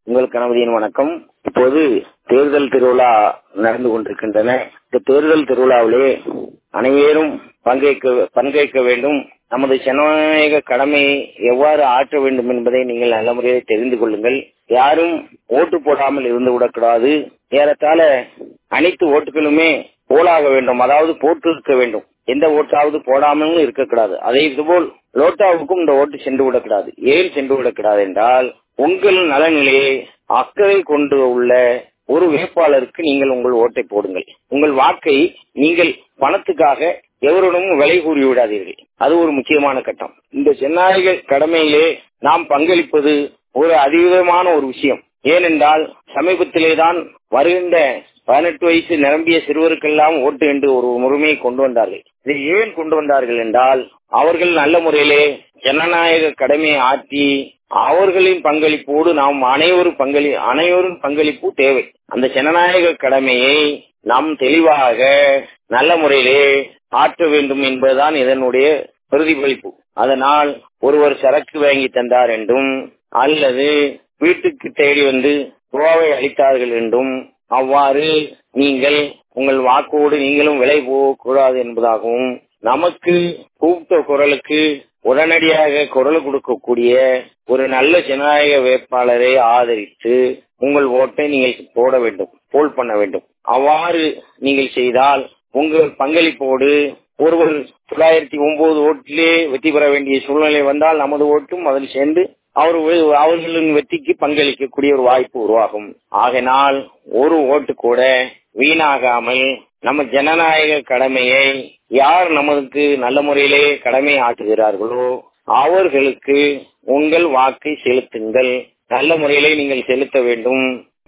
உங்கள் கணவதியின் வணக்கம் இப்போது தேர்தல் திருவிழா நடந்து கொண்டிருக்கின்றன இந்த தேர்தல் திருவிழாவிலே அனைவரும் பங்கேற்க பங்கேற்க வேண்டும் நமது ஜனநாயக கடமையை எவ்வாறு ஆற்ற வேண்டும் என்பதை நீங்கள் நல்ல முறையில் தெரிந்து கொள்ளுங்கள் யாரும் ஓட்டு போடாமல் இருந்து விடக்கூடாது ஏறத்தாழ அனைத்து ஓட்டுகளுமே போலாக வேண்டும் அதாவது போட்டு இருக்க வேண்டும் எந்த ஓட்டாவது போடாமலும் இருக்கக்கூடாது அதே இதுபோல் லோட்டாவுக்கும் இந்த ஓட்டு சென்று விடக்கூடாது ஏன் சென்று விடக்கூடாது என்றால் உங்கள் நலனிலையை அக்கறை கொண்டு உள்ள ஒரு வேட்பாளருக்கு நீங்கள் உங்கள் ஓட்டை போடுங்கள் உங்கள் வாக்கை நீங்கள் பணத்துக்காக எவரிடமும் விலை கூறி விடாதீர்கள் அது ஒரு முக்கியமான கட்டம் இந்த ஜனநாயக கடமையிலே நாம் பங்களிப்பது ஒரு அதிவிதமான ஒரு விஷயம் ஏனென்றால் சமீபத்திலே தான் வருகின்ற பதினெட்டு வயசு நிரம்பிய சிறுவருக்கெல்லாம் ஓட்டு என்று ஒரு முறைமையை கொண்டு வந்தார்கள் இதை ஏன் கொண்டு வந்தார்கள் என்றால் அவர்கள் நல்ல முறையிலே ஜனநாயக கடமையை ஆற்றி அவர்களின் பங்களிப்போடு நாம் அனைவரும் பங்களி அனைவரும் பங்களிப்பு தேவை அந்த ஜனநாயக கடமையை நாம் தெளிவாக நல்ல முறையிலே ஆற்ற வேண்டும் என்பதுதான் இதனுடைய பிரதிபலிப்பு அதனால் ஒருவர் சரக்கு வாங்கி தந்தார் என்றும் அல்லது வீட்டுக்கு தேடி வந்து ரூபாவை அளித்தார்கள் என்றும் அவ்வாறு நீங்கள் உங்கள் வாக்கோடு நீங்களும் விலை போகக்கூடாது என்பதாகவும் நமக்கு கூப்பிட்ட குரலுக்கு உடனடியாக குரல் கொடுக்கக்கூடிய ஒரு நல்ல ஜனநாயக வேட்பாளரை ஆதரித்து உங்கள் ஓட்டை நீங்கள் போட வேண்டும் போல் பண்ண வேண்டும் அவ்வாறு நீங்கள் செய்தால் உங்கள் பங்களிப்போடு ஒருவர் தொள்ளாயிரத்தி ஒன்பது ஓட்டிலே வெற்றி பெற வேண்டிய சூழ்நிலை வந்தால் நமது ஓட்டும் அதில் சேர்ந்து அவர் அவர்களின் வெற்றிக்கு பங்களிக்கக்கூடிய ஒரு வாய்ப்பு உருவாகும் ஆகினால் ஒரு ஓட்டு கூட வீணாகாமல் நம்ம ஜனநாயக கடமையை யார் நமக்கு நல்ல முறையிலே கடமை ஆற்றுகிறார்களோ அவர்களுக்கு உங்கள் வாக்கை செலுத்துங்கள் நல்ல முறையிலே நீங்கள் செலுத்த வேண்டும்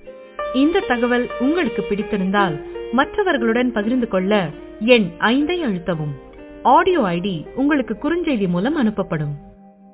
இந்த தகவல் உங்களுக்கு பிடித்திருந்தால் மற்றவர்களுடன் பகிர்ந்து கொள்ள எண் ஐந்தை அழுத்தவும் ஆடியோ ஐடி உங்களுக்கு குறுஞ்செய்தி மூலம் அனுப்பப்படும்